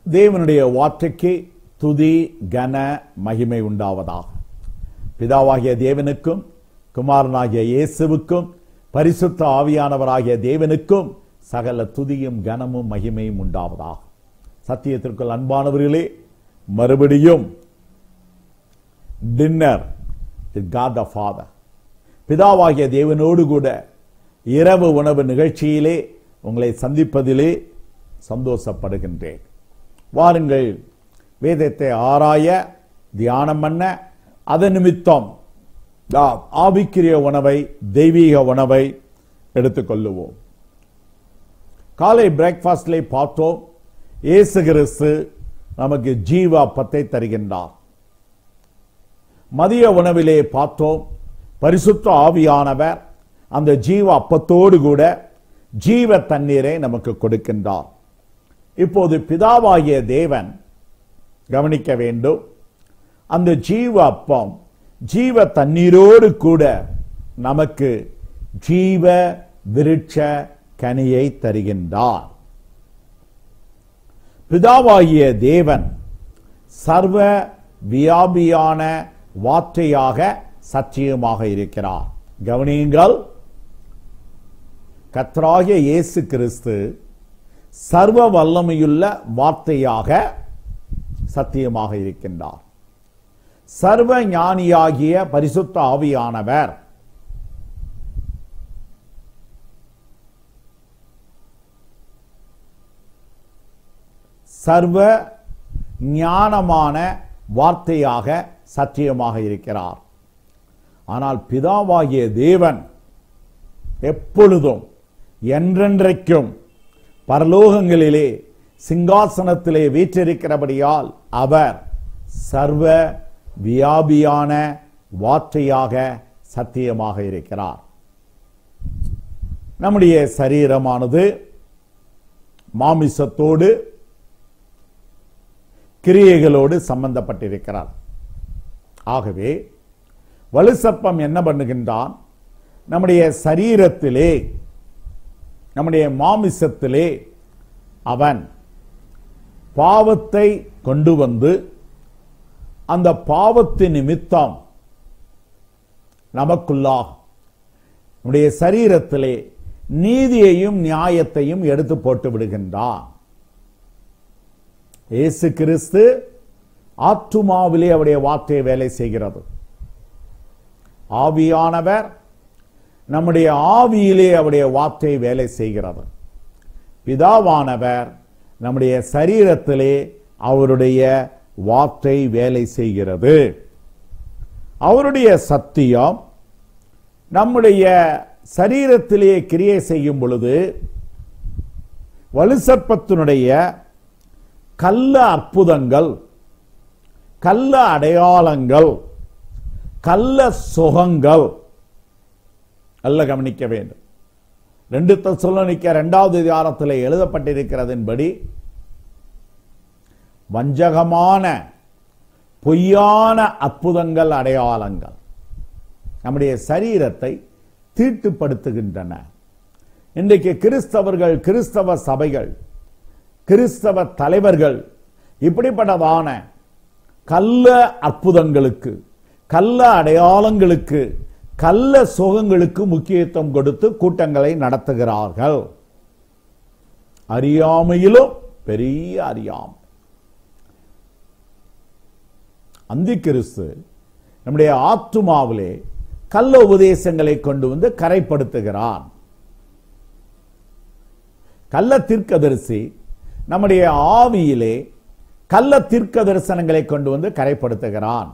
தேவனுடைய வார்த்தைக்கு துதி கன மகிமை உண்டாவதாக பிதாவாகிய தேவனுக்கும் குமாரனாகிய இயேசுவுக்கும் பரிசுத்த ஆவியானவராகிய தேவனுக்கும் சகல துதியும் கனமும் மகிமையும் உண்டாவதாக சத்தியத்திற்குள் அன்பானவர்களே மறுபடியும் டின்னர் காட் த ஃபாதர் பிதாவாகிய தேவனோடு கூட இரவு உணவு நிகழ்ச்சியிலே உங்களை சந்திப்பதிலே சந்தோஷப்படுகின்றேன் வாருங்கள் வேதத்தை ஆராய தியானம் பண்ண அதன் நிமித்தம் நாம் ஆவிக்குரிய உணவை தெய்வீக உணவை எடுத்துக்கொள்ளுவோம் காலை பிரேக்ஃபாஸ்ட்ல பார்த்தோம் இயேசு கிறிஸ்து நமக்கு ஜீவ அப்பத்தை தருகின்றார் மதிய உணவிலே பார்த்தோம் பரிசுத்த ஆவியானவர் அந்த ஜீவ அப்பத்தோடு கூட ஜீவ தண்ணீரை நமக்கு கொடுக்கின்றார் இப்போது பிதாவாகிய தேவன் கவனிக்க வேண்டும் அந்த ஜீவ அப்பம் ஜீவ தண்ணீரோடு கூட நமக்கு ஜீவ விருட்ச கனியை தருகின்றார் பிதாவாகிய தேவன் சர்வ வியாபியான வார்த்தையாக சத்தியமாக இருக்கிறார் கவனியுங்கள் கத்ராகிய இயேசு கிறிஸ்து சர்வ வல்லமையுள்ள வார்த்தையாக சத்தியமாக இருக்கின்றார் சர்வ ஞானியாகிய பரிசுத்த ஆவியானவர் சர்வ ஞானமான வார்த்தையாக சத்தியமாக இருக்கிறார் ஆனால் பிதாவாகிய தேவன் எப்பொழுதும் என்றென்றைக்கும் பரலோகங்களிலே சிங்காசனத்திலே வீற்றிருக்கிறபடியால் அவர் சர்வ வியாபியான வார்த்தையாக சத்தியமாக இருக்கிறார் நம்முடைய சரீரமானது மாமிசத்தோடு கிரியைகளோடு சம்பந்தப்பட்டிருக்கிறார் ஆகவே வலுசப்பம் என்ன பண்ணுகின்றான் நம்முடைய சரீரத்திலே நம்முடைய மாமிசத்திலே அவன் பாவத்தை கொண்டு வந்து அந்த பாவத்தின் நிமித்தம் நமக்குள்ளாக நம்முடைய சரீரத்திலே நீதியையும் நியாயத்தையும் எடுத்து போட்டு விடுகின்றான் இயேசு கிறிஸ்து ஆத்துமாவிலே அவருடைய வார்த்தை வேலை செய்கிறது ஆவியானவர் நம்முடைய ஆவியிலே அவருடைய வார்த்தை வேலை செய்கிறது பிதாவானவர் நம்முடைய சரீரத்திலே அவருடைய வார்த்தை வேலை செய்கிறது அவருடைய சத்தியம் நம்முடைய சரீரத்திலே கிரியை செய்யும் பொழுது வலுசற்பத்தினுடைய கள்ள அற்புதங்கள் கள்ள அடையாளங்கள் கள்ள சுகங்கள் நல்ல கவனிக்க வேண்டும் ரெண்டு சொல்லனிக்க இரண்டாவது அதிகாரத்தில் எழுதப்பட்டிருக்கிறதின்படி வஞ்சகமான பொய்யான அற்புதங்கள் அடையாளங்கள் நம்முடைய சரீரத்தை தீட்டுப்படுத்துகின்றன இன்றைக்கு கிறிஸ்தவர்கள் கிறிஸ்தவ சபைகள் கிறிஸ்தவ தலைவர்கள் இப்படிப்பட்டதான கள்ள அற்புதங்களுக்கு கள்ள அடையாளங்களுக்கு கள்ள சுகங்களுக்கு முக்கியத்துவம் கொடுத்து கூட்டங்களை நடத்துகிறார்கள் அறியாமையிலும் பெரிய அறியாமை அந்தி கிறிஸ்து நம்முடைய ஆத்துமாவிலே கள்ள உபதேசங்களை கொண்டு வந்து கரைப்படுத்துகிறான் கள்ள தீர்க்கதரிசி நம்முடைய ஆவியிலே கள்ள தீர்க்க தரிசனங்களை கொண்டு வந்து கரைப்படுத்துகிறான்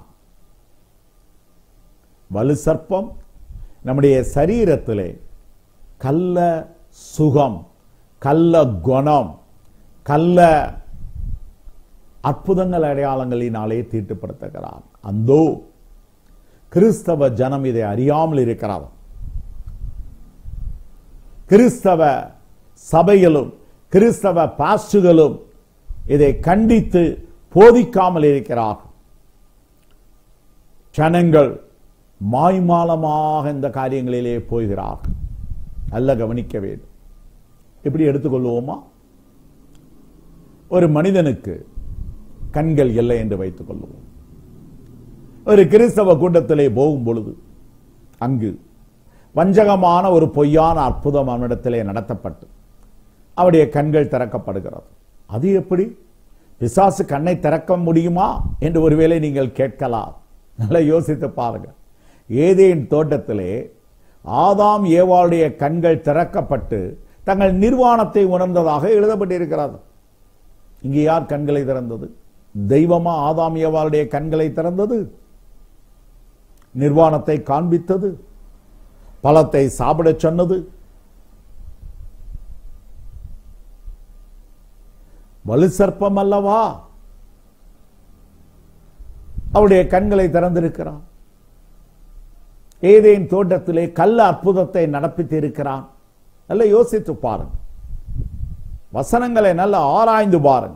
வலு சர்ப்பம் நம்முடைய சரீரத்திலே கள்ள சுகம் கள்ள குணம் கள்ள அற்புதங்கள் அடையாளங்களினாலே தீட்டுப்படுத்துகிறான் அந்தோ கிறிஸ்தவ ஜனம் இதை அறியாமல் இருக்கிறார் கிறிஸ்தவ சபைகளும் கிறிஸ்தவ பாஸ்டுகளும் இதை கண்டித்து போதிக்காமல் இருக்கிறார் ஜனங்கள் மாய்மாலமாக இந்த காரியங்களிலே போகிறார் நல்ல கவனிக்க வேண்டும் இப்படி எடுத்துக்கொள்வோமா ஒரு மனிதனுக்கு கண்கள் இல்லை என்று வைத்துக் கொள்வோம் ஒரு கிறிஸ்தவ கூட்டத்திலே போகும் பொழுது அங்கு வஞ்சகமான ஒரு பொய்யான அற்புதம் அவனிடத்திலே நடத்தப்பட்டு அவருடைய கண்கள் திறக்கப்படுகிறது அது எப்படி பிசாசு கண்ணை திறக்க முடியுமா என்று ஒருவேளை நீங்கள் கேட்கலாம் நல்லா யோசித்து பாருங்க ஏதேன் தோட்டத்திலே ஆதாம் ஏவாளுடைய கண்கள் திறக்கப்பட்டு தங்கள் நிர்வாணத்தை உணர்ந்ததாக எழுதப்பட்டிருக்கிறது இங்கே யார் கண்களை திறந்தது தெய்வமா ஆதாம் ஏவாளுடைய கண்களை திறந்தது நிர்வாணத்தை காண்பித்தது பழத்தை சாப்பிடச் சொன்னது வலு சர்ப்பம் அல்லவா அவருடைய கண்களை திறந்திருக்கிறான் ஏதேன் தோட்டத்திலே கள்ள அற்புதத்தை நடப்பித்து இருக்கிறான் நல்ல யோசித்து பாருங்க வசனங்களை நல்ல ஆராய்ந்து பாருங்க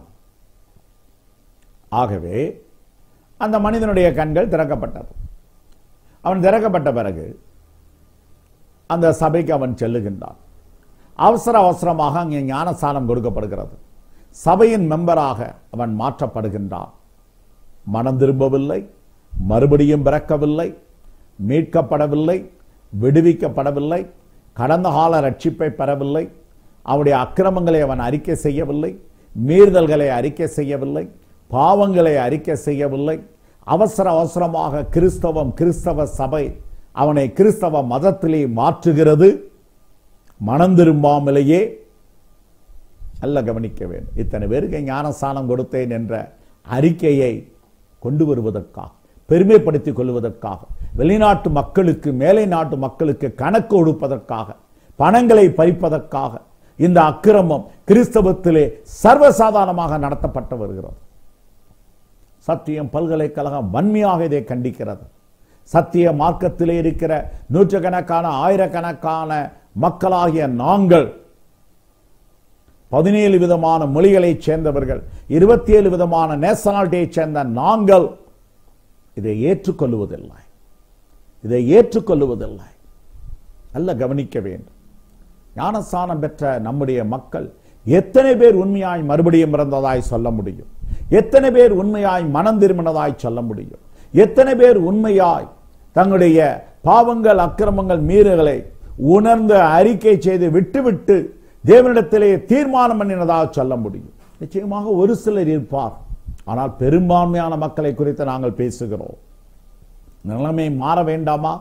ஆகவே அந்த மனிதனுடைய கண்கள் திறக்கப்பட்டது அவன் திறக்கப்பட்ட பிறகு அந்த சபைக்கு அவன் செல்லுகின்றான் அவசர அவசரமாக அங்கே ஞானஸ்தானம் கொடுக்கப்படுகிறது சபையின் மெம்பராக அவன் மாற்றப்படுகின்றான் மனம் திரும்பவில்லை மறுபடியும் பிறக்கவில்லை மீட்கப்படவில்லை விடுவிக்கப்படவில்லை கடந்த கால ரட்சிப்பை பெறவில்லை அவனுடைய அக்கிரமங்களை அவன் அறிக்கை செய்யவில்லை மீறுதல்களை அறிக்கை செய்யவில்லை பாவங்களை அறிக்கை செய்யவில்லை அவசர அவசரமாக கிறிஸ்தவம் கிறிஸ்தவ சபை அவனை கிறிஸ்தவ மதத்திலே மாற்றுகிறது மனம் திரும்பாமலேயே நல்ல கவனிக்க வேண்டும் இத்தனை பேருக்கு ஞானஸ்தானம் கொடுத்தேன் என்ற அறிக்கையை கொண்டு வருவதற்காக பெருமைப்படுத்திக் கொள்வதற்காக வெளிநாட்டு மக்களுக்கு மேலை நாட்டு மக்களுக்கு கணக்கு கொடுப்பதற்காக பணங்களை பறிப்பதற்காக இந்த அக்கிரமம் கிறிஸ்தவத்திலே சர்வசாதாரணமாக நடத்தப்பட்டு வருகிறது சத்தியம் பல்கலைக்கழகம் வன்மையாக இதை கண்டிக்கிறது சத்திய மார்க்கத்திலே இருக்கிற நூற்றுக்கணக்கான ஆயிரக்கணக்கான மக்களாகிய நாங்கள் பதினேழு விதமான மொழிகளைச் சேர்ந்தவர்கள் இருபத்தி ஏழு விதமான நேஷனாலிட்டியைச் சேர்ந்த நாங்கள் இதை ஏற்றுக்கொள்வதில்லை இதை ஏற்றுக்கொள்வதில்லை நல்ல கவனிக்க வேண்டும் ஞானஸ்தானம் பெற்ற நம்முடைய மக்கள் எத்தனை பேர் உண்மையாய் மறுபடியும் பிறந்ததாய் சொல்ல முடியும் எத்தனை பேர் உண்மையாய் மனம் திரும்பினதாய் சொல்ல முடியும் எத்தனை பேர் உண்மையாய் தங்களுடைய பாவங்கள் அக்கிரமங்கள் மீறுகளை உணர்ந்து அறிக்கை செய்து விட்டுவிட்டு தேவனிடத்திலே தீர்மானம் பண்ணினதாக சொல்ல முடியும் நிச்சயமாக ஒரு சிலர் இருப்பார் ஆனால் பெரும்பான்மையான மக்களை குறித்து நாங்கள் பேசுகிறோம் நிலைமை மாற வேண்டாமா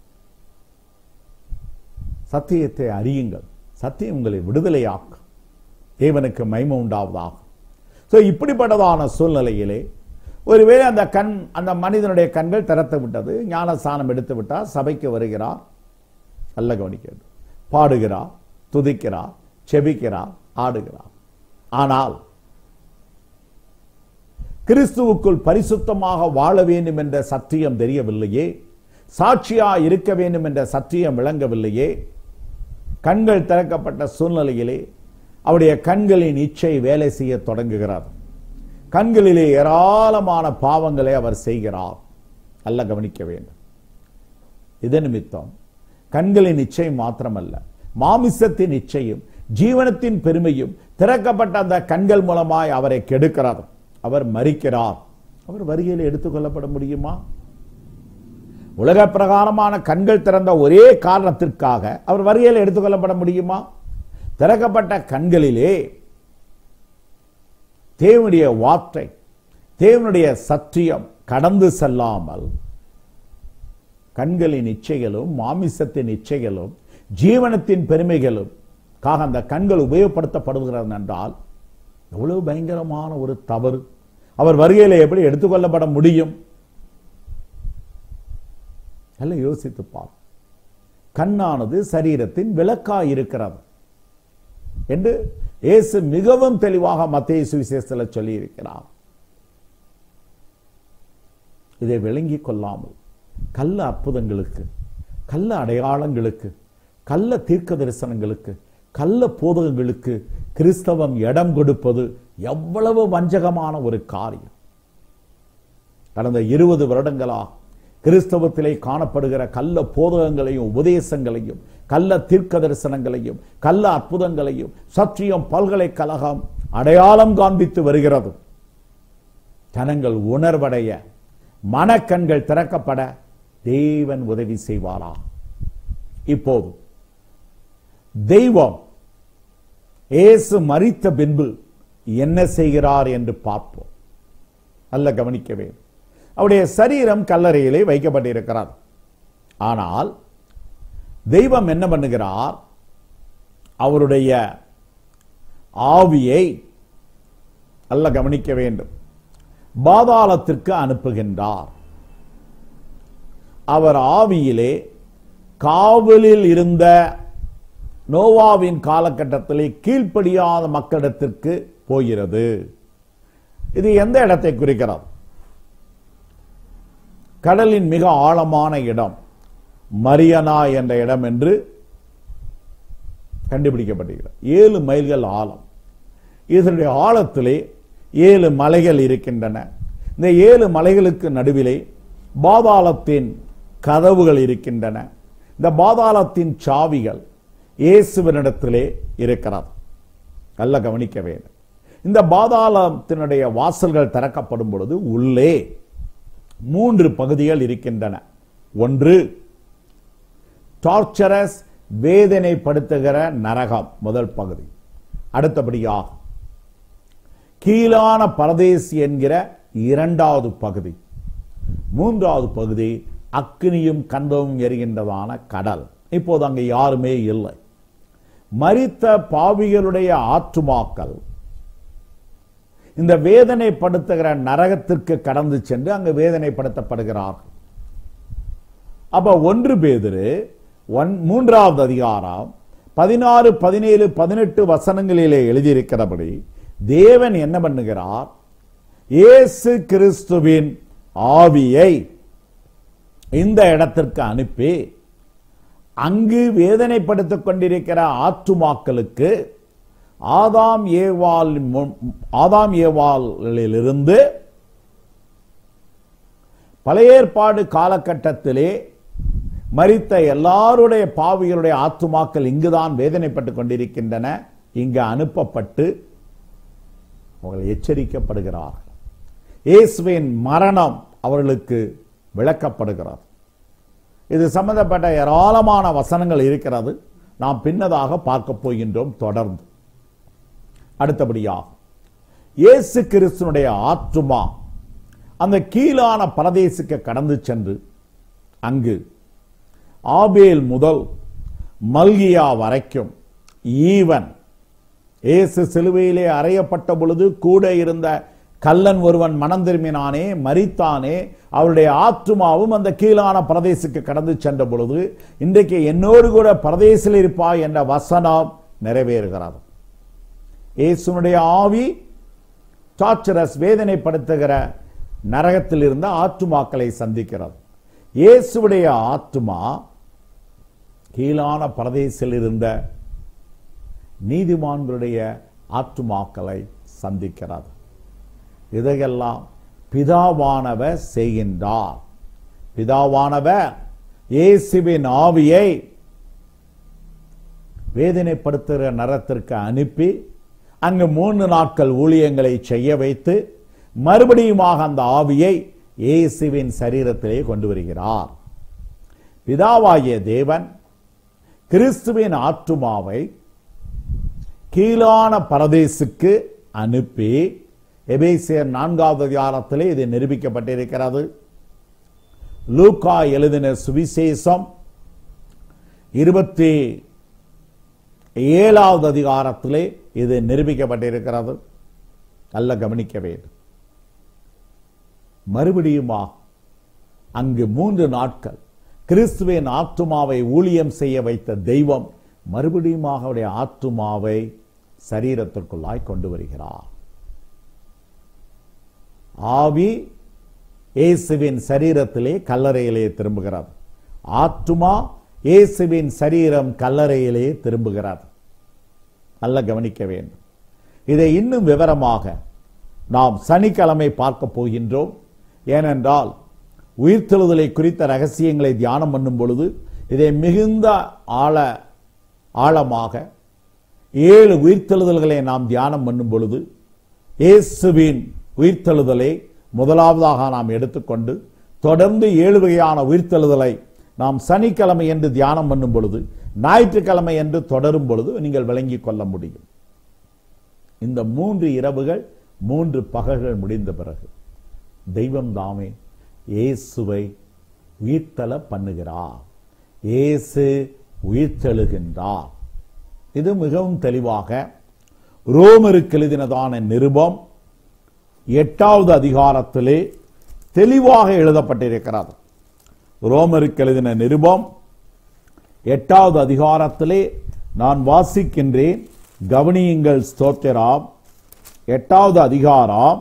சத்தியத்தை அறியுங்கள் சத்தியம் உங்களை விடுதலையாக்கும் தேவனுக்கு மைம உண்டாவதாகும் ஸோ இப்படிப்பட்டதான சூழ்நிலையிலே ஒருவேளை அந்த கண் அந்த மனிதனுடைய கண்கள் திறத்து விட்டது ஞானஸ்தானம் எடுத்து விட்டார் சபைக்கு வருகிறார் நல்ல கவனிக்கிறது பாடுகிறார் துதிக்கிறார் செபிக்கிறார் ஆடுகிறார் ஆனால் கிறிஸ்துவுக்குள் பரிசுத்தமாக வாழ வேண்டும் என்ற சத்தியம் தெரியவில்லையே சாட்சியா இருக்க வேண்டும் என்ற சத்தியம் விளங்கவில்லையே கண்கள் திறக்கப்பட்ட சூழ்நிலையிலே அவருடைய கண்களின் இச்சை வேலை செய்ய தொடங்குகிறார் கண்களிலே ஏராளமான பாவங்களை அவர் செய்கிறார் நல்ல கவனிக்க வேண்டும் இது நிமித்தம் கண்களின் இச்சை மாத்திரமல்ல மாமிசத்தின் இச்சையும் ஜீவனத்தின் பெருமையும் திறக்கப்பட்ட அந்த கண்கள் மூலமாய் அவரை கெடுக்கிறார் அவர் மறிக்கிறார் அவர் வருகையில் எடுத்துக்கொள்ளப்பட முடியுமா உலக பிரகாரமான கண்கள் திறந்த ஒரே காரணத்திற்காக அவர் வருகையில் எடுத்துக்கொள்ளப்பட முடியுமா திறக்கப்பட்ட கண்களிலே தேவனுடைய வார்த்தை தேவனுடைய சத்தியம் கடந்து செல்லாமல் கண்களின் இச்சைகளும் மாமிசத்தின் இச்சைகளும் ஜீவனத்தின் பெருமைகளும் காக அந்த கண்கள் உபயோகப்படுத்தப்படுகிறது என்றால் எவ்வளவு பயங்கரமான ஒரு தவறு அவர் வருகையில எப்படி எடுத்துக்கொள்ளப்பட முடியும் நல்ல யோசித்து பார் கண்ணானது சரீரத்தின் விளக்காய் இருக்கிறது என்று இயேசு மிகவும் தெளிவாக மத்திய சுவிசேஷத்தில் சொல்லி இருக்கிறார் இதை விளங்கிக் கொள்ளாமல் கள்ள அற்புதங்களுக்கு கள்ள அடையாளங்களுக்கு கள்ள தீர்க்க தரிசனங்களுக்கு கள்ள போதகங்களுக்கு கிறிஸ்தவம் இடம் கொடுப்பது எவ்வளவு வஞ்சகமான ஒரு காரியம் கடந்த இருபது வருடங்களாக கிறிஸ்தவத்திலே காணப்படுகிற கள்ள போதகங்களையும் உபதேசங்களையும் கள்ள தீர்க்க தரிசனங்களையும் கள்ள அற்புதங்களையும் சத்தியம் பல்கலைக்கழகம் அடையாளம் காண்பித்து வருகிறது ஜனங்கள் உணர்வடைய மனக்கண்கள் திறக்கப்பட தேவன் உதவி செய்வாரா இப்போது தெய்வம் இயேசு மரித்த பின்பு என்ன செய்கிறார் என்று பார்ப்போம் நல்ல கவனிக்க வேண்டும் அவருடைய சரீரம் கல்லறையிலே வைக்கப்பட்டிருக்கிறார் ஆனால் தெய்வம் என்ன பண்ணுகிறார் அவருடைய ஆவியை நல்ல கவனிக்க வேண்டும் பாதாளத்திற்கு அனுப்புகின்றார் அவர் ஆவியிலே காவலில் இருந்த நோவாவின் காலகட்டத்திலே கீழ்ப்படியாத மக்களிடத்திற்கு போகிறது இது எந்த இடத்தை குறிக்கிறது கடலின் மிக ஆழமான இடம் மரியனா என்ற இடம் என்று கண்டுபிடிக்கப்பட்டிருக்கிறது ஏழு மைல்கள் ஆழம் இதனுடைய ஆழத்திலே ஏழு மலைகள் இருக்கின்றன இந்த ஏழு மலைகளுக்கு நடுவிலே பாதாளத்தின் கதவுகள் இருக்கின்றன இந்த பாதாளத்தின் சாவிகள் இயேசுவனிடத்திலே இருக்கிறது நல்ல கவனிக்க வேண்டும் இந்த பாதாளத்தினுடைய வாசல்கள் திறக்கப்படும் பொழுது உள்ளே மூன்று பகுதிகள் இருக்கின்றன ஒன்று டார்ச்சரஸ் வேதனைப்படுத்துகிற நரகம் முதல் பகுதி அடுத்தபடியாக கீழான பரதேசி என்கிற இரண்டாவது பகுதி மூன்றாவது பகுதி அக்னியும் கந்தமும் எரிகின்றதான கடல் இப்போது அங்கே யாருமே இல்லை மரித்த பாவிகளுடைய ஆற்றுமாக்கள் இந்த வேதனைப்படுத்துகிற நரகத்திற்கு கடந்து சென்று அங்கு வேதனைப்படுத்தப்படுகிறார்கள் அப்ப ஒன்று பேதிரு ஒன் மூன்றாவது அதிகாரம் பதினாறு பதினேழு பதினெட்டு வசனங்களிலே எழுதியிருக்கிறபடி தேவன் என்ன பண்ணுகிறார் இயேசு கிறிஸ்துவின் ஆவியை இந்த இடத்திற்கு அனுப்பி அங்கு வேதனைப்படுத்திக் கொண்டிருக்கிற ஆற்றுமாக்களுக்கு ஆதாம் ஏவால் ஆதாம் ஏவாலிலிருந்து பழைய ஏற்பாடு காலகட்டத்திலே மரித்த எல்லாருடைய பாவிகளுடைய ஆத்துமாக்கள் இங்குதான் வேதனைப்பட்டுக் கொண்டிருக்கின்றன இங்கு அனுப்பப்பட்டு அவர்கள் எச்சரிக்கப்படுகிறார்கள் இயேசுவின் மரணம் அவர்களுக்கு விளக்கப்படுகிறது இது சம்பந்தப்பட்ட ஏராளமான வசனங்கள் இருக்கிறது நாம் பின்னதாக பார்க்க போகின்றோம் தொடர்ந்து அடுத்தபடியாக இயேசு கிறிஸ்துனுடைய ஆத்துமா அந்த கீழான பரதேசுக்கு கடந்து சென்று அங்கு ஆபேல் முதல் மல்கியா வரைக்கும் ஈவன் இயேசு சிலுவையிலே அறையப்பட்ட பொழுது கூட இருந்த கல்லன் ஒருவன் மனம் திரும்பினானே மரித்தானே அவருடைய ஆத்துமாவும் அந்த கீழான பிரதேசுக்கு கடந்து சென்ற பொழுது இன்றைக்கு என்னோடு கூட பிரதேசில் இருப்பாய் என்ற வசனம் நிறைவேறுகிறது இயேசுனுடைய ஆவி டார்ச்சரஸ் வேதனைப்படுத்துகிற நரகத்தில் இருந்த ஆத்துமாக்களை சந்திக்கிறது இயேசுடைய ஆத்துமா கீழான பிரதேசில் இருந்த நீதிமான்களுடைய ஆத்துமாக்களை சந்திக்கிறது இதையெல்லாம் பிதாவானவர் செய்கின்றார் பிதாவானவர் இயேசுவின் ஆவியை வேதனைப்படுத்துகிற நரத்திற்கு அனுப்பி அங்கு மூன்று நாட்கள் ஊழியங்களை செய்ய வைத்து மறுபடியுமாக அந்த ஆவியை இயேசுவின் சரீரத்திலே கொண்டு வருகிறார் பிதாவாகிய தேவன் கிறிஸ்துவின் ஆத்துமாவை கீழான பரதேசுக்கு அனுப்பி எபேசியர் நான்காவது அதிகாரத்திலே இது நிரூபிக்கப்பட்டிருக்கிறது லூக்கா எழுதின சுவிசேஷம் இருபத்தி ஏழாவது அதிகாரத்திலே இது நிரூபிக்கப்பட்டிருக்கிறது நல்ல கவனிக்க வேண்டும் மறுபடியுமா அங்கு மூன்று நாட்கள் கிறிஸ்துவின் ஆத்துமாவை ஊழியம் செய்ய வைத்த தெய்வம் மறுபடியுமாக அவருடைய ஆத்துமாவை சரீரத்திற்குள்ளாய் கொண்டு வருகிறார் ஆவி இயேசுவின் சரீரத்திலே கல்லறையிலே திரும்புகிறது ஆத்துமா இயேசுவின் சரீரம் கல்லறையிலே திரும்புகிறது நல்ல கவனிக்க வேண்டும் இதை இன்னும் விவரமாக நாம் சனிக்கிழமை பார்க்க போகின்றோம் ஏனென்றால் உயிர்த்தெழுதலை குறித்த ரகசியங்களை தியானம் பண்ணும் பொழுது இதை மிகுந்த ஆழ ஆழமாக ஏழு உயிர்த்தெழுதல்களை நாம் தியானம் பண்ணும் பொழுது இயேசுவின் உயிர்த்தெழுதலை முதலாவதாக நாம் எடுத்துக்கொண்டு தொடர்ந்து ஏழு வகையான உயிர்த்தெழுதலை நாம் சனிக்கிழமை என்று தியானம் பண்ணும் பொழுது ஞாயிற்றுக்கிழமை என்று தொடரும் பொழுது நீங்கள் விளங்கிக் கொள்ள முடியும் இந்த மூன்று இரவுகள் மூன்று பகல்கள் முடிந்த பிறகு தெய்வம் தாமே இயேசுவை உயிர்த்தல பண்ணுகிறார் இயேசு உயிர்த்தெழுகின்றார் இது மிகவும் தெளிவாக ரோமருக்கு எழுதினதான நிருபம் எட்டாவது அதிகாரத்திலே தெளிவாக எழுதப்பட்டிருக்கிறது ரோமருக்கு எழுதின நிருபம் எட்டாவது அதிகாரத்திலே நான் வாசிக்கின்றேன் கவனியுங்கள் ஸ்தோத்திராம் எட்டாவது அதிகாரம்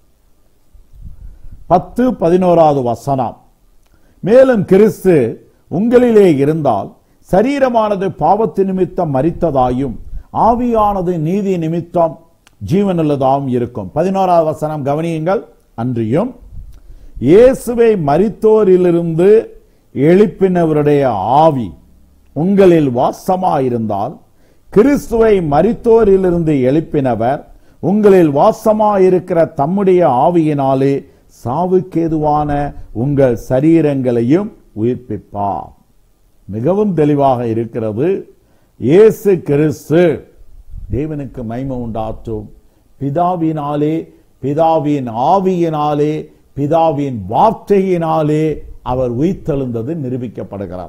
பத்து பதினோராவது வசனம் மேலும் கிறிஸ்து உங்களிலே இருந்தால் சரீரமானது பாவத்து நிமித்தம் மரித்ததாயும் ஆவியானது நீதி நிமித்தம் ஜீவனுள்ளதாகவும் இருக்கும் பதினோராவது வசனம் கவனியுங்கள் அன்றியும் இயேசுவை மரித்தோரிலிருந்து எழுப்பினவருடைய ஆவி உங்களில் வாசமாயிருந்தால் கிறிஸ்துவை மரித்தோரிலிருந்து எழுப்பினவர் உங்களில் வாசமாயிருக்கிற தம்முடைய ஆவியினாலே சாவுக்கேதுவான உங்கள் சரீரங்களையும் உயிர்ப்பிப்பார் மிகவும் தெளிவாக இருக்கிறது இயேசு கிறிஸ்து தேவனுக்கு மைமை உண்டாற்றும் பிதாவினாலே பிதாவின் ஆவியினாலே பிதாவின் வார்த்தையினாலே அவர் உயிர்த்தெழுந்தது நிரூபிக்கப்படுகிறார்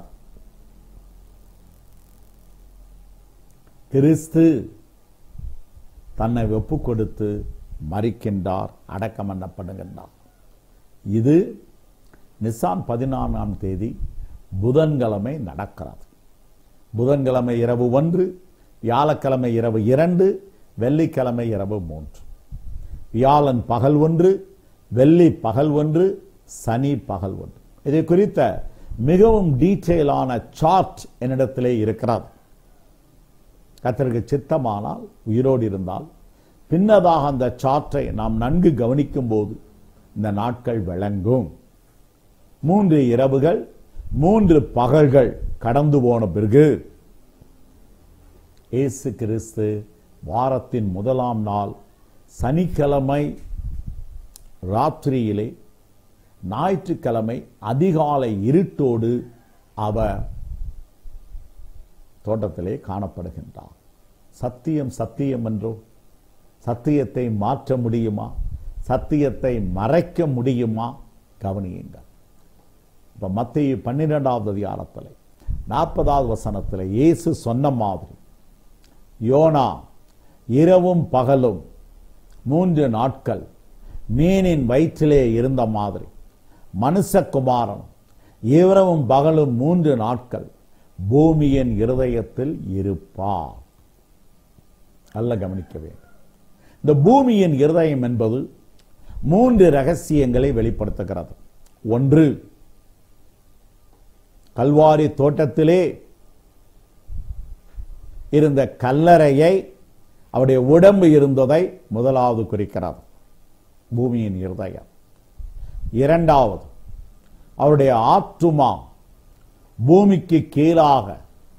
கிறிஸ்து தன்னை ஒப்பு கொடுத்து மறிக்கின்றார் அடக்கம் பண்ணப்படுகின்றார் இது நிசான் பதினான்காம் தேதி புதன்கிழமை நடக்கிறது புதன்கிழமை இரவு ஒன்று வியாழக்கிழமை இரவு இரண்டு வெள்ளிக்கிழமை இரவு மூன்று வியாழன் பகல் ஒன்று வெள்ளி பகல் ஒன்று சனி பகல் ஒன்று இதை குறித்த மிகவும் டீட்டெயிலான சார்ட் என்னிடத்திலே இருக்கிறது கத்தருக்கு சித்தமானால் உயிரோடு இருந்தால் பின்னதாக அந்த சார்ட்டை நாம் நன்கு கவனிக்கும் போது இந்த நாட்கள் விளங்கும் மூன்று இரவுகள் மூன்று பகல்கள் கடந்து போன பிறகு இயேசு கிறிஸ்து வாரத்தின் முதலாம் நாள் சனிக்கிழமை ராத்திரியிலே ஞாயிற்றுக்கிழமை அதிகாலை இருட்டோடு அவர் தோட்டத்திலே காணப்படுகின்றார் சத்தியம் சத்தியம் என்றோ சத்தியத்தை மாற்ற முடியுமா சத்தியத்தை மறைக்க முடியுமா கவனியுங்கள் இப்ப மத்திய பன்னிரெண்டாவது அதிகாரத்தில் நாற்பதாவது வசனத்தில் இயேசு சொன்ன மாதிரி யோனா இரவும் பகலும் மூன்று நாட்கள் மீனின் வயிற்றிலே இருந்த மாதிரி மனுஷகுமாரன் இரவும் பகலும் மூன்று நாட்கள் பூமியின் இருதயத்தில் இருப்பார் நல்ல கவனிக்க வேண்டும் இந்த பூமியின் இருதயம் என்பது மூன்று ரகசியங்களை வெளிப்படுத்துகிறது ஒன்று கல்வாரி தோட்டத்திலே இருந்த கல்லறையை அவருடைய உடம்பு இருந்ததை முதலாவது குறிக்கிறது பூமியின் இருதயம் இரண்டாவது அவருடைய ஆத்துமா பூமிக்கு கீழாக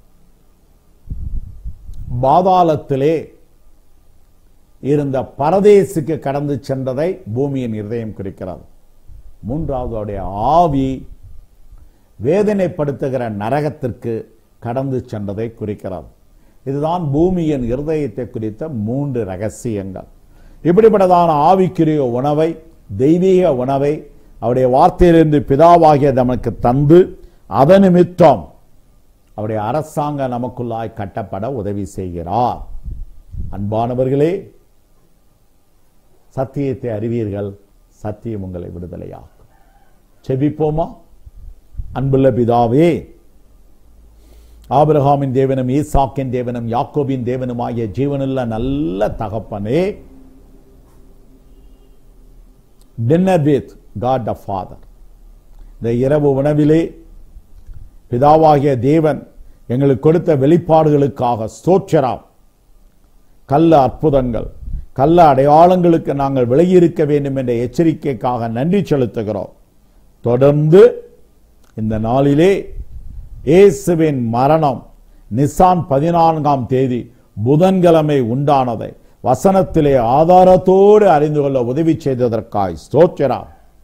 பாதாளத்திலே இருந்த பரதேசுக்கு கடந்து சென்றதை பூமியின் இருதயம் குறிக்கிறது மூன்றாவது அவருடைய ஆவி வேதனைப்படுத்துகிற நரகத்திற்கு கடந்து சென்றதை குறிக்கிறது இதுதான் பூமியின் இருதயத்தை குறித்த மூன்று ரகசியங்கள் இப்படிப்பட்டதான ஆவிக்குரிய உணவை தெய்வீக உணவை அவருடைய வார்த்தையிலிருந்து பிதாவாகிய நமக்கு தந்து அதன் நிமித்தம் அவருடைய அரசாங்க நமக்குள்ளாய் கட்டப்பட உதவி செய்கிறார் அன்பானவர்களே சத்தியத்தை அறிவீர்கள் சத்தியம் உங்களை விடுதலையாக்கும் செபிப்போமா அன்புள்ள பிதாவே ஆபிரகாமின் தேவனும் ஈசாக்கின் தேவனும் யாக்கோபின் தேவனும் ஆகிய ஜீவனுள்ள நல்ல தகப்பனே dinner with God of father இந்த இரவு உணவிலே பிதாவாகிய தேவன் எங்களுக்கு கொடுத்த வெளிப்பாடுகளுக்காக ஸ்தோச்சராம் கள்ள அற்புதங்கள் கள்ள அடையாளங்களுக்கு நாங்கள் விலகியிருக்க வேண்டும் என்ற எச்சரிக்கைக்காக நன்றி செலுத்துகிறோம் தொடர்ந்து இந்த நாளிலே இயேசுவின் மரணம் நிசான் பதினான்காம் தேதி புதன்கிழமை உண்டானதை வசனத்திலே ஆதாரத்தோடு அறிந்து கொள்ள உதவி செய்ததற்காய் ஸ்தோத்திரா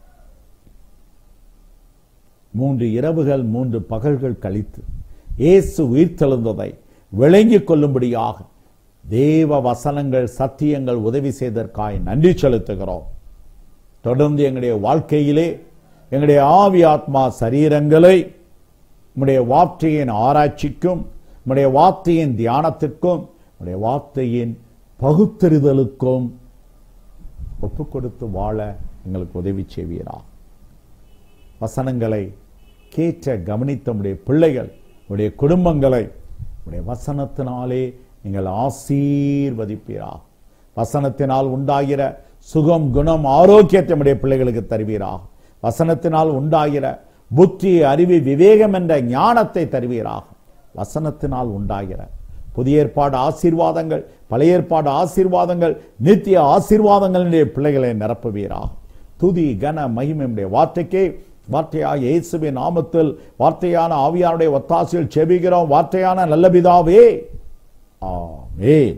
மூன்று இரவுகள் மூன்று பகல்கள் கழித்து இயேசு உயிர்த்தெழுந்ததை விளங்கிக் கொள்ளும்படியாக தேவ வசனங்கள் சத்தியங்கள் உதவி செய்ததற்காய் நன்றி செலுத்துகிறோம் தொடர்ந்து எங்களுடைய வாழ்க்கையிலே எங்களுடைய ஆவி ஆத்மா சரீரங்களை உம்முடைய வார்த்தையின் ஆராய்ச்சிக்கும் உம்முடைய வார்த்தையின் தியானத்திற்கும் உம்முடைய வார்த்தையின் பகுத்தறிதலுக்கும் ஒப்பு கொடுத்து வாழ எங்களுக்கு உதவி செய்வீரா வசனங்களை கேட்ட கவனித்த உடைய பிள்ளைகள் உடைய குடும்பங்களை உடைய வசனத்தினாலே நீங்கள் ஆசீர்வதிப்பீரா வசனத்தினால் உண்டாகிற சுகம் குணம் ஆரோக்கியத்தை உடைய பிள்ளைகளுக்கு தருவீரா வசனத்தினால் உண்டாகிற புத்தி அறிவு விவேகம் என்ற ஞானத்தை தருவீராக வசனத்தினால் உண்டாகிற புதிய ஏற்பாடு ஆசீர்வாதங்கள் பழைய ஏற்பாடு ஆசீர்வாதங்கள் நித்திய ஆசீர்வாதங்களுடைய பிள்ளைகளை நிரப்புவீராக துதி கன மகிமையுடைய வார்த்தைக்கே வார்த்தையாக இயேசுவின் நாமத்தில் வார்த்தையான ஆவியாருடைய ஒத்தாசையில் செபிக்கிறோம் வார்த்தையான நல்ல பிதாவே ஆமென்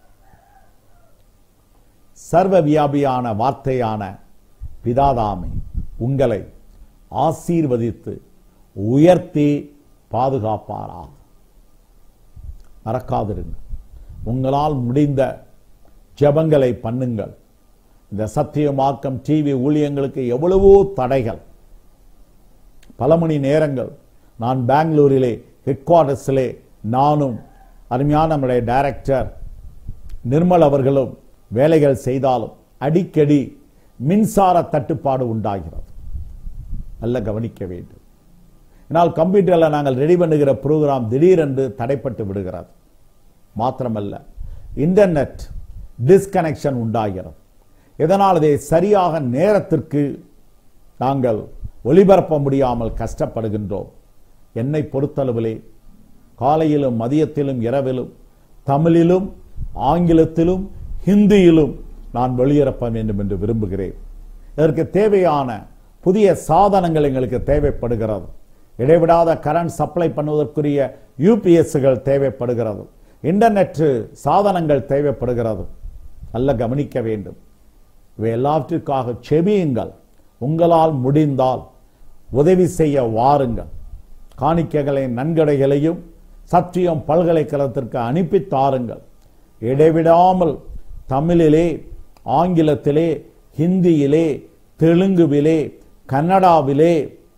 சர்வ வியாபியான வார்த்தையான பிதாதாமே உங்களை ஆசீர்வதித்து உயர்த்தி பாதுகாப்பாராக மறக்காதிருங்க உங்களால் முடிந்த ஜெபங்களை பண்ணுங்கள் இந்த சத்தியமாக்கம் டிவி ஊழியங்களுக்கு எவ்வளவோ தடைகள் பல மணி நேரங்கள் நான் பெங்களூரிலே ஹெட் குவார்டர்ஸிலே நானும் அருமையான நம்முடைய டைரக்டர் நிர்மல் அவர்களும் வேலைகள் செய்தாலும் அடிக்கடி மின்சார தட்டுப்பாடு உண்டாகிறது நல்ல கவனிக்க வேண்டும் ஆனால் கம்ப்யூட்டரில் நாங்கள் ரெடி பண்ணுகிற ப்ரோக்ராம் திடீரென்று தடைப்பட்டு விடுகிறது மாத்திரமல்ல இன்டர்நெட் டிஸ்கனெக்ஷன் உண்டாகிறது இதனால் இதை சரியாக நேரத்திற்கு நாங்கள் ஒளிபரப்ப முடியாமல் கஷ்டப்படுகின்றோம் என்னை பொறுத்தளவிலே காலையிலும் மதியத்திலும் இரவிலும் தமிழிலும் ஆங்கிலத்திலும் ஹிந்தியிலும் நான் வெளியிறப்ப வேண்டும் என்று விரும்புகிறேன் இதற்கு தேவையான புதிய சாதனங்கள் எங்களுக்கு தேவைப்படுகிறது இடைவிடாத கரண்ட் சப்ளை பண்ணுவதற்குரிய யூபிஎஸ்கள் தேவைப்படுகிறது இன்டர்நெட் சாதனங்கள் தேவைப்படுகிறது நல்ல கவனிக்க வேண்டும் இவை எல்லாவற்றிற்காக செபியுங்கள் உங்களால் முடிந்தால் உதவி செய்ய வாருங்கள் காணிக்கைகளை நன்கொடைகளையும் சத்தியம் பல்கலைக்கழகத்திற்கு அனுப்பி தாருங்கள் இடைவிடாமல் தமிழிலே ஆங்கிலத்திலே ஹிந்தியிலே தெலுங்குவிலே கன்னடாவிலே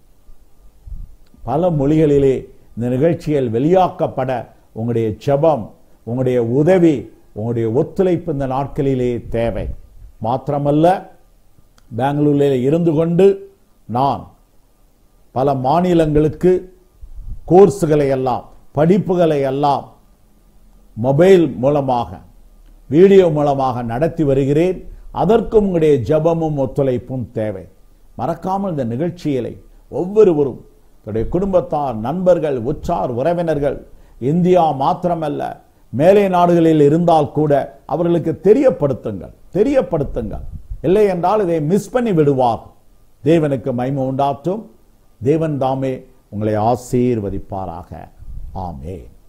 பல மொழிகளிலே இந்த நிகழ்ச்சிகள் வெளியாக்கப்பட உங்களுடைய ஜெபம் உங்களுடைய உதவி உங்களுடைய ஒத்துழைப்பு இந்த நாட்களிலே தேவை மாத்திரமல்ல பெங்களூரில் இருந்து கொண்டு நான் பல மாநிலங்களுக்கு கோர்ஸுகளை எல்லாம் படிப்புகளை எல்லாம் மொபைல் மூலமாக வீடியோ மூலமாக நடத்தி வருகிறேன் அதற்கும் உங்களுடைய ஜெபமும் ஒத்துழைப்பும் தேவை மறக்காமல் இந்த நிகழ்ச்சிகளை ஒவ்வொருவரும் தன்னுடைய குடும்பத்தார் நண்பர்கள் உற்றார் உறவினர்கள் இந்தியா மாத்திரமல்ல மேலை நாடுகளில் இருந்தால் கூட அவர்களுக்கு தெரியப்படுத்துங்கள் தெரியப்படுத்துங்கள் இல்லை என்றால் இதை மிஸ் பண்ணி விடுவார் தேவனுக்கு மைமை உண்டாற்றும் தேவன் தாமே உங்களை ஆசீர்வதிப்பாராக ஆமென்